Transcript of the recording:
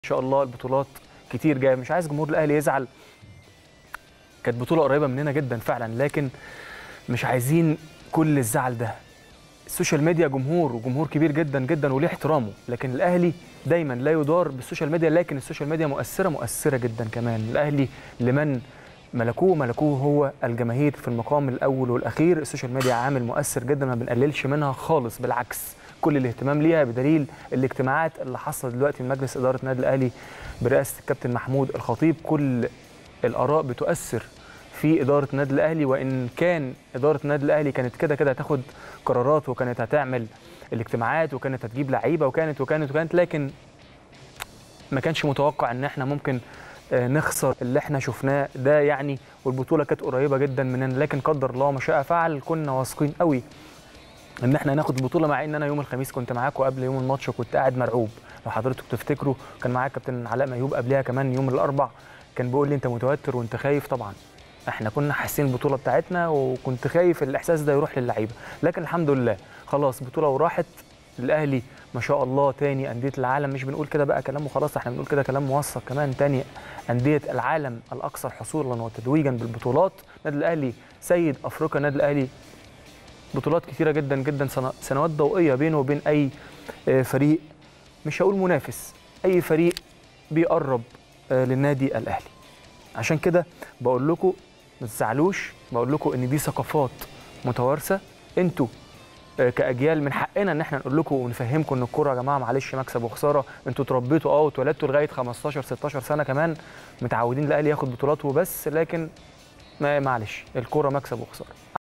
ان شاء الله البطولات كتير جايه مش عايز جمهور الاهلي يزعل كانت بطوله قريبه مننا جدا فعلا لكن مش عايزين كل الزعل ده السوشيال ميديا جمهور وجمهور كبير جدا جدا وليه احترامه لكن الاهلي دايما لا يدار بالسوشيال ميديا لكن السوشيال ميديا مؤثره مؤثره جدا كمان الاهلي لمن ملكوه ملكوه هو الجماهير في المقام الاول والاخير السوشيال ميديا عامل مؤثر جدا ما بنقللش منها خالص بالعكس كل الاهتمام ليها بدليل الاجتماعات اللي حصلت دلوقتي من مجلس اداره النادي الاهلي برئاسه الكابتن محمود الخطيب كل الاراء بتؤثر في اداره النادي الاهلي وان كان اداره النادي الاهلي كانت كده كده هتاخد قرارات وكانت هتعمل الاجتماعات وكانت هتجيب لعيبه وكانت وكانت وكانت لكن ما كانش متوقع ان احنا ممكن نخسر اللي احنا شفناه ده يعني والبطوله كانت قريبه جدا مننا لكن قدر الله ما شاء فعل كنا واثقين قوي ان احنا هناخد البطوله مع ان انا يوم الخميس كنت معاكم قبل يوم الماتش وكنت قاعد مرعوب لو حضرتك تفتكروا كان معايا كابتن علاء ميوب قبلها كمان يوم الاربع كان بيقول لي انت متوتر وانت خايف طبعا احنا كنا حاسين البطوله بتاعتنا وكنت خايف الاحساس ده يروح للعيبه لكن الحمد لله خلاص بطوله وراحت الاهلي ما شاء الله تاني انديه العالم مش بنقول كده بقى كلام وخلاص احنا بنقول كده كلام موثق كمان تاني انديه العالم الاكثر حصولا وتتويجا بالبطولات النادي الاهلي سيد افريقيا النادي الاهلي بطولات كتيره جدا جدا سنوات ضوئيه بينه وبين اي فريق مش هقول منافس اي فريق بيقرب للنادي الاهلي عشان كده بقول لكم ما تزعلوش بقول لكم ان دي ثقافات متوارثه انتوا كاجيال من حقنا ان احنا نقول لكم ونفهمكم ان الكوره يا جماعه معلش مكسب وخساره انتوا اتربيتوا اه واتولدتوا لغايه 15 16 سنه كمان متعودين الاهلي ياخد بطولات وبس لكن معلش الكوره مكسب وخساره